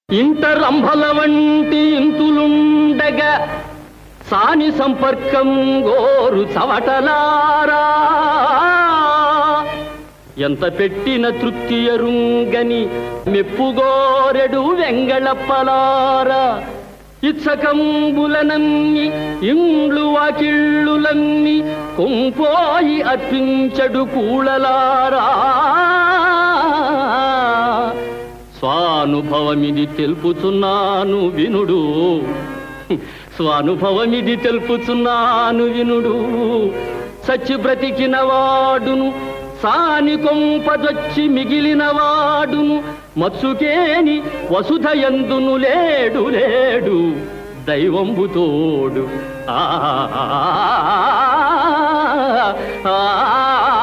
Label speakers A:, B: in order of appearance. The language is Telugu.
A: ఇంట రంభల వంటి ఇంతులుండగా సాని సంపర్కం గోరు చవటలారా ఎంత పెట్టిన తృప్తి ఎరుంగని మెప్పుగోరెడు వెంగళప్పలారా ఇచ్చకంబులనన్ని ఇండ్లు వాకిళ్ళులన్ని కొంపోయి అర్పించడు కూళలారా స్వానుభవమిది తెలుపుచున్నాను వినుడు స్వానుభవమిది తెలుపుచున్నాను వినుడు సచ్చి బ్రతికిన వాడును సాని కొంపదొచ్చి మిగిలిన వాడును మత్సుకేని వసుధయందును లేడు లేడు దైవంబుతోడు ఆ ఆ, ఆ, ఆ